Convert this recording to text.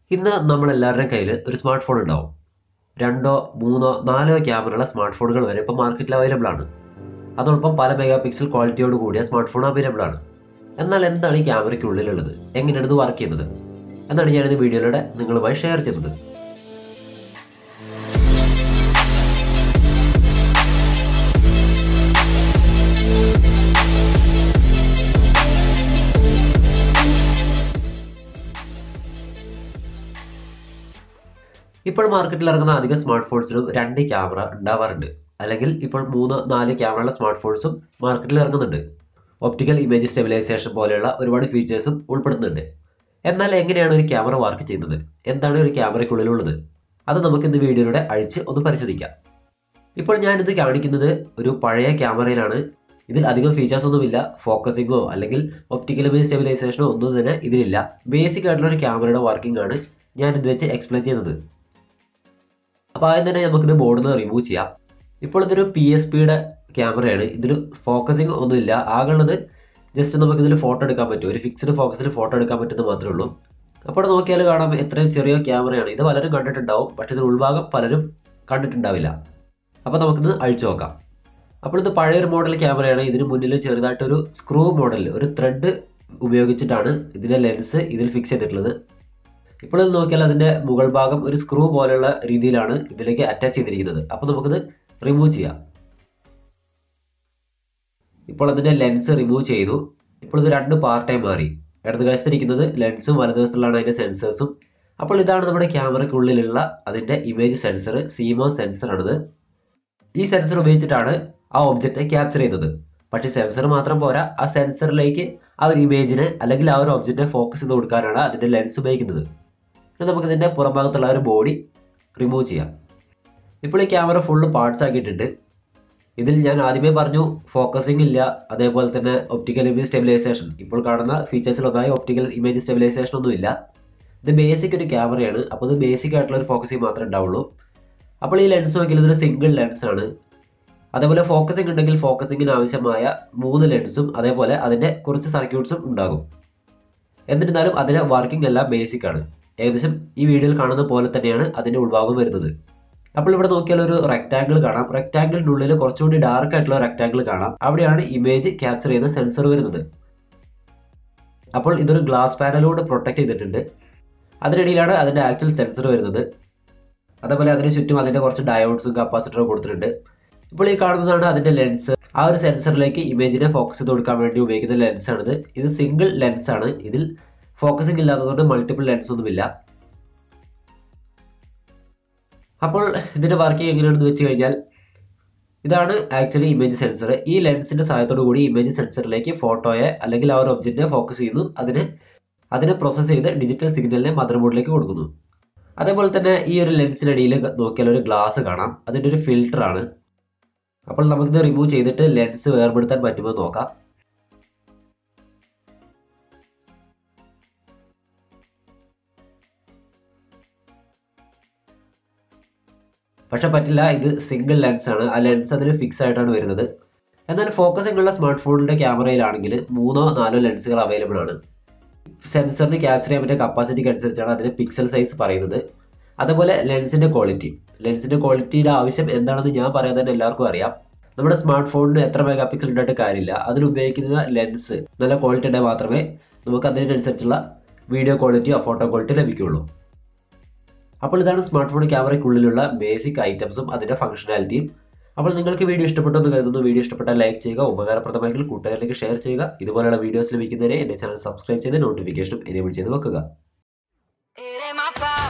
ഇന്ന് നമ്മളെല്ലാവരുടെയും കയ്യിൽ ഒരു സ്മാർട്ട് ഫോൺ ഉണ്ടാവും രണ്ടോ മൂന്നോ നാലോ ക്യാമറയുള്ള സ്മാർട്ട് ഫോണുകൾ വരെ ഇപ്പോൾ മാർക്കറ്റിൽ അവൈലബിൾ ആണ് അതോടൊപ്പം പല മെഗാ പിക്സൽ ക്വാളിറ്റിയോട് കൂടിയ സ്മാർട്ട് ഫോൺ അവൈലബിൾ ആണ് എന്നാൽ എന്താണ് ഈ ക്യാമറയ്ക്കുള്ളിലുള്ളത് എങ്ങനെയാണ് ഇത് വർക്ക് ചെയ്യുന്നത് എന്നാണ് ഞാനിത് വീഡിയോയിലൂടെ നിങ്ങളുമായി ഷെയർ ചെയ്യുന്നത് ഇപ്പോൾ മാർക്കറ്റിൽ ഇറങ്ങുന്ന അധിക സ്മാർട്ട് ഫോൺസിനും രണ്ട് ക്യാമറ ഉണ്ടാവാറുണ്ട് അല്ലെങ്കിൽ ഇപ്പോൾ മൂന്ന് നാല് ക്യാമറയുള്ള സ്മാർട്ട് ഫോൺസും മാർക്കറ്റിൽ ഇറങ്ങുന്നുണ്ട് ഒപ്റ്റിക്കൽ ഇമേജ് സ്റ്റെബിലൈസേഷൻ പോലെയുള്ള ഒരുപാട് ഫീച്ചേഴ്സും ഉൾപ്പെടുന്നുണ്ട് എന്നാൽ എങ്ങനെയാണ് ഒരു ക്യാമറ വർക്ക് ചെയ്യുന്നത് എന്താണ് ഒരു ക്യാമറയ്ക്കുള്ളിലുള്ളത് അത് നമുക്ക് ഇന്ന് വീഡിയോയിലൂടെ അഴിച്ച് ഒന്ന് പരിശോധിക്കാം ഇപ്പോൾ ഞാനിത് കാണിക്കുന്നത് ഒരു പഴയ ക്യാമറയിലാണ് ഇതിൽ അധികം ഫീച്ചേഴ്സ് ഒന്നുമില്ല ഫോക്കസിങ്ങോ അല്ലെങ്കിൽ ഒപ്റ്റിക്കൽ ഇമേജ് സ്റ്റെബിലൈസേഷനോ ഒന്നും തന്നെ ഇതിലില്ല ബേസിക് ആയിട്ടുള്ള ഒരു ക്യാമറയുടെ വർക്കിംഗ് ആണ് ഞാൻ ഇത് വെച്ച് എക്സ്പ്ലെയിൻ ചെയ്യുന്നത് അപ്പോൾ ആദ്യം തന്നെ നമുക്കിത് ബോർഡിൽ നിന്ന് റിമൂവ് ചെയ്യാം ഇപ്പോൾ ഇതൊരു പി എസ് പിയുടെ ക്യാമറയാണ് ഇതിൽ ഫോക്കസിങ് ഒന്നുമില്ല ആകെയുള്ളത് ജസ്റ്റ് നമുക്ക് ഇതിൽ ഫോട്ടോ എടുക്കാൻ പറ്റും ഒരു ഫിക്സ്ഡ് ഫോക്കസിൽ ഫോട്ടോ എടുക്കാൻ പറ്റുന്നത് മാത്രമേ ഉള്ളൂ അപ്പോൾ നോക്കിയാൽ കാണാം എത്രയും ചെറിയ ക്യാമറയാണ് ഇത് പലരും കണ്ടിട്ടുണ്ടാവും പക്ഷേ ഇതിന് ഉൾഭാഗം പലരും കണ്ടിട്ടുണ്ടാവില്ല അപ്പോൾ നമുക്കിത് അഴിച്ചു നോക്കാം അപ്പോൾ ഇത് പഴയൊരു മോഡൽ ക്യാമറയാണ് ഇതിന് മുന്നിൽ ചെറുതായിട്ടൊരു സ്ക്രൂ മോഡൽ ഒരു ത്രെഡ് ഉപയോഗിച്ചിട്ടാണ് ഇതിൻ്റെ ലെൻസ് ഇതിൽ ഫിക്സ് ചെയ്തിട്ടുള്ളത് ഇപ്പോൾ ഇത് നോക്കിയാൽ അതിൻ്റെ മുകൾ ഭാഗം ഒരു സ്ക്രൂ പോലെയുള്ള രീതിയിലാണ് ഇതിലേക്ക് അറ്റാച്ച് ചെയ്തിരിക്കുന്നത് അപ്പോൾ നമുക്കിത് റിമൂവ് ചെയ്യാം ഇപ്പോൾ അതിൻ്റെ ലെൻസ് റിമൂവ് ചെയ്തു ഇപ്പോൾ ഇത് രണ്ട് പാർട്ടായി മാറി ഇടതുവശത്തിരിക്കുന്നത് ലെൻസും വലതുവശത്തുള്ളതാണ് അതിൻ്റെ സെൻസേഴ്സും അപ്പോൾ ഇതാണ് നമ്മുടെ ക്യാമറയ്ക്കുള്ളിലുള്ള അതിൻ്റെ ഇമേജ് സെൻസർ സീമോ സെൻസറാണിത് ഈ സെൻസർ ഉപയോഗിച്ചിട്ടാണ് ആ ഒബ്ജക്റ്റിനെ ക്യാപ്ചർ ചെയ്യുന്നത് പക്ഷേ സെൻസർ മാത്രം പോരാ ആ സെൻസറിലേക്ക് ആ ഒരു ഇമേജിനെ അല്ലെങ്കിൽ ആ ഒരു ഒബ്ജക്റ്റിനെ ഫോക്കസ് ചെയ്ത് കൊടുക്കാനാണ് അതിൻ്റെ ലെൻസ് ഉപയോഗിക്കുന്നത് ഇനി നമുക്ക് ഇതിൻ്റെ പുറംഭാഗത്തുള്ള ഒരു ബോഡി റിമൂവ് ചെയ്യാം ഇപ്പോൾ ഈ ക്യാമറ ഫുള്ള് പാർട്സ് ആക്കിയിട്ടുണ്ട് ഇതിൽ ഞാൻ ആദ്യമേ പറഞ്ഞു ഫോക്കസിംഗ് ഇല്ല അതേപോലെ തന്നെ ഒപ്റ്റിക്കൽ ഇമേജ് സ്റ്റെബിലൈസേഷൻ ഇപ്പോൾ കാണുന്ന ഫീച്ചേഴ്സിലൊന്നായി ഒപ്റ്റിക്കൽ ഇമേജ് സ്റ്റെബിലൈസേഷൻ ഒന്നും ഇല്ല ഇത് ബേസിക് ഒരു ക്യാമറയാണ് അപ്പോൾ ഇത് ബേസിക് ആയിട്ടുള്ള ഒരു ഫോക്കസിംഗ് മാത്രമേ ഉണ്ടാവുള്ളൂ അപ്പോൾ ഈ ലെൻസ് നോക്കിയാൽ ഇതൊരു സിംഗിൾ ലെൻസ് ആണ് അതേപോലെ ഫോക്കസിംഗ് ഉണ്ടെങ്കിൽ ഫോക്കസിങ്ങിന് ആവശ്യമായ മൂന്ന് ലെൻസും അതേപോലെ അതിൻ്റെ കുറച്ച് സർക്യൂട്ട്സും ഉണ്ടാകും എന്നിരുന്നാലും അതിൻ്റെ വർക്കിംഗ് എല്ലാം ബേസിക് ആണ് ഏകദേശം ഈ വീഡിയോയിൽ കാണുന്ന പോലെ തന്നെയാണ് അതിൻ്റെ ഉൾഭാഗം വരുന്നത് അപ്പോൾ ഇവിടെ നോക്കിയാൽ ഒരു റെക്ടാങ്കിൾ കാണാം റെക്ടാങ്കിളിനുള്ളിൽ കുറച്ചുകൂടി ഡാർക്ക് ആയിട്ടുള്ള റെക്ടാങ്കിൾ കാണാം അവിടെയാണ് ഇമേജ് ക്യാപ്ചർ ചെയ്യുന്ന സെൻസർ വരുന്നത് അപ്പോൾ ഇതൊരു ഗ്ലാസ് പാനലോട് പ്രൊട്ടക്ട് ചെയ്തിട്ടുണ്ട് അതിനിടയിലാണ് അതിൻ്റെ ആക്ച്വൽ സെൻസർ വരുന്നത് അതേപോലെ അതിന് ചുറ്റും അതിൻ്റെ കുറച്ച് ഡയോഡ്സും കപ്പാസിറ്ററും കൊടുത്തിട്ടുണ്ട് ഇപ്പോൾ ഈ കാണുന്നതാണ് അതിൻ്റെ ലെൻസ് ആ ഒരു സെൻസറിലേക്ക് ഇമേജിനെ ഫോക്കസ് ചെയ്ത് കൊടുക്കാൻ വേണ്ടി ഉപയോഗിക്കുന്ന ലെൻസാണിത് ഇത് സിംഗിൾ ലെൻസ് ആണ് ഇതിൽ ഫോക്കസിംഗ് ഇല്ലാത്തതുകൊണ്ട് മൾട്ടിപ്പിൾ ലെൻസ് ഒന്നുമില്ല അപ്പോൾ ഇതിന്റെ വർക്കിംഗ് എങ്ങനെയാണെന്ന് വെച്ച് കഴിഞ്ഞാൽ ഇതാണ് ആക്ച്വലി ഇമേജ് സെൻസർ ഈ ലെൻസിന്റെ സഹായത്തോടു കൂടി ഇമേജ് സെൻസറിലേക്ക് ഫോട്ടോയെ അല്ലെങ്കിൽ ആ ഒരു ഒബ്ജക്റ്റിനെ ഫോക്കസ് ചെയ്യുന്നു അതിനെ അതിനെ പ്രോസസ്സ് ചെയ്ത് ഡിജിറ്റൽ സിഗ്നലിനെ മദർ ബോർഡിലേക്ക് കൊടുക്കുന്നു അതേപോലെ തന്നെ ഈ ഒരു ലെൻസിനടിയിൽ നോക്കിയാൽ ഒരു ഗ്ലാസ് കാണാം അതിൻ്റെ ഒരു ഫിൽട്ടർ ആണ് അപ്പോൾ നമുക്കിത് റിമൂവ് ചെയ്തിട്ട് ലെൻസ് വേർപെടുത്താൻ പറ്റുമോ നോക്കാം പക്ഷെ പറ്റില്ല ഇത് സിംഗിൾ ലെൻസ് ആണ് ആ ലെൻസ് അതിന് ഫിക്സ് ആയിട്ടാണ് വരുന്നത് എന്നാൽ ഫോക്കസിംഗ് ഉള്ള സ്മാർട്ട് ഫോണിന്റെ ക്യാമറയിലാണെങ്കിൽ മൂന്നോ നാലോ ലെൻസുകൾ അവൈലബിൾ ആണ് സെൻസറിന് ക്യാപ്ചർ ചെയ്യാൻ പറ്റിയ കപ്പാസിറ്റിക്ക് അനുസരിച്ചാണ് അതിന് പിക്സൽ സൈസ് പറയുന്നത് അതുപോലെ ലെൻസിന്റെ ക്വാളിറ്റി ലെൻസിന്റെ ക്വാളിറ്റിയുടെ ആവശ്യം എന്താണെന്ന് ഞാൻ പറയാൻ തന്നെ എല്ലാവർക്കും അറിയാം നമ്മുടെ സ്മാർട്ട് ഫോണിന് എത്ര മെഗാ പിക്സൽ ഉണ്ടായിട്ട് കാര്യമില്ല അതിൽ ഉപയോഗിക്കുന്ന ലെൻസ് നല്ല ക്വാളിറ്റി ഉണ്ടെങ്കിൽ മാത്രമേ നമുക്ക് അതിനനുസരിച്ചുള്ള വീഡിയോ ക്വാളിറ്റിയോ ഫോട്ടോ ക്വാളിറ്റിയോ ലഭിക്കുകയുള്ളൂ അപ്പോൾ ഇതാണ് സ്മാർട്ട് ഫോൺ ക്യാമറയ്ക്കുള്ളിലുള്ള ബേസിക് ഐറ്റംസും അതിൻ്റെ ഫംഗ്ഷനാലിറ്റിയും അപ്പോൾ നിങ്ങൾക്ക് വീഡിയോ ഇഷ്ടപ്പെട്ടു എന്ന് കരുതുന്നു വീഡിയോ ഇഷ്ടപ്പെട്ടാൽ ലൈക്ക് ചെയ്യുക ഉപകാരപ്രദമായെങ്കിൽ കൂട്ടുകാരിലേക്ക് ഷെയർ ചെയ്യുക ഇതുപോലെയുള്ള വീഡിയോസ് ലഭിക്കുന്നതിന് എൻ്റെ ചാനൽ സബ്സ്ക്രൈബ് ചെയ്ത് നോട്ടിഫിക്കേഷനും എനേബിൾ ചെയ്ത് വെക്കുക It ain't my fault.